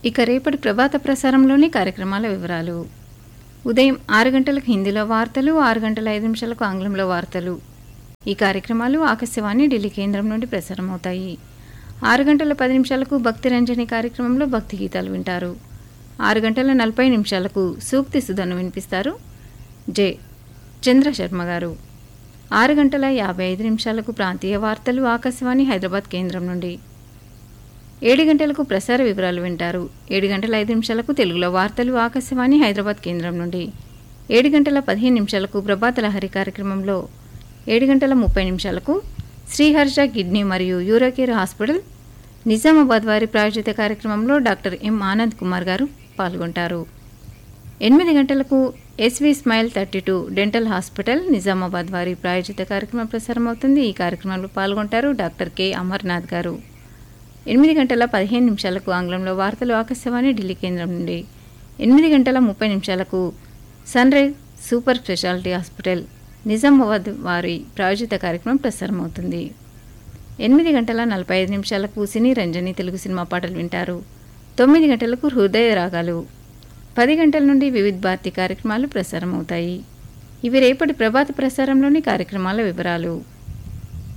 ఇక రేపటి ప్రభాత ప్రసారంలోని కార్యక్రమాల వివరాలు ఉదయం ఆరు గంటలకు హిందీలో వార్తలు ఆరు గంటల ఐదు నిమిషాలకు ఆంగ్లంలో వార్తలు ఈ కార్యక్రమాలు ఆకాశవాణి ఢిల్లీ కేంద్రం నుండి ప్రసారమవుతాయి ఆరు గంటల పది నిమిషాలకు భక్తి రంజని కార్యక్రమంలో భక్తి గీతాలు వింటారు ఆరు గంటల నలభై నిమిషాలకు సూక్తి సుధను వినిపిస్తారు జె చంద్రశర్మ గారు ఆరు గంటల యాభై ఐదు నిమిషాలకు ప్రాంతీయ వార్తలు ఆకాశవాణి హైదరాబాద్ కేంద్రం నుండి ఏడు గంటలకు ప్రసార వివరాలు వింటారు ఏడు గంటల ఐదు నిమిషాలకు తెలుగులో వార్తలు ఆకాశవాణి హైదరాబాద్ కేంద్రం నుండి ఏడు గంటల పదిహేను నిమిషాలకు ప్రభాత లహరి కార్యక్రమంలో ఏడు గంటల ముప్పై నిమిషాలకు శ్రీహర్ష కిడ్నీ మరియు యూరోకేర్ హాస్పిటల్ నిజామాబాద్ వారి ప్రాయోజిత కార్యక్రమంలో డాక్టర్ ఎం ఆనంద్ కుమార్ గారు పాల్గొంటారు ఎనిమిది గంటలకు SV smile thirty two dental hospital Nizamabad వారి ప్రాయోజిత కార్యక్రమం ప్రసారం అవుతుంది ఈ కార్యక్రమంలో పాల్గొంటారు డాక్టర్ కె అమర్నాథ్ గారు ఎనిమిది గంటల పదిహేను నిమిషాలకు ఆంగ్లంలో వార్తలు ఆకాశవాణి ఢిల్లీ కేంద్రం నుండి ఎనిమిది గంటల ముప్పై నిమిషాలకు sunrise super speciality hospital Nizamabad వారి ప్రాయోజిత కార్యక్రమం ప్రసారం అవుతుంది ఎనిమిది గంటల నలభై ఐదు నిమిషాలకు సినీ రంజని తెలుగు సినిమా పాటలు వింటారు తొమ్మిది గంటలకు హృదయ రాగాలు పది గంటల నుండి వివిధ భారతి కార్యక్రమాలు ప్రసారం అవుతాయి ఇవి రేపటి ప్రభాత ప్రసారంలోని కార్యక్రమాల వివరాలు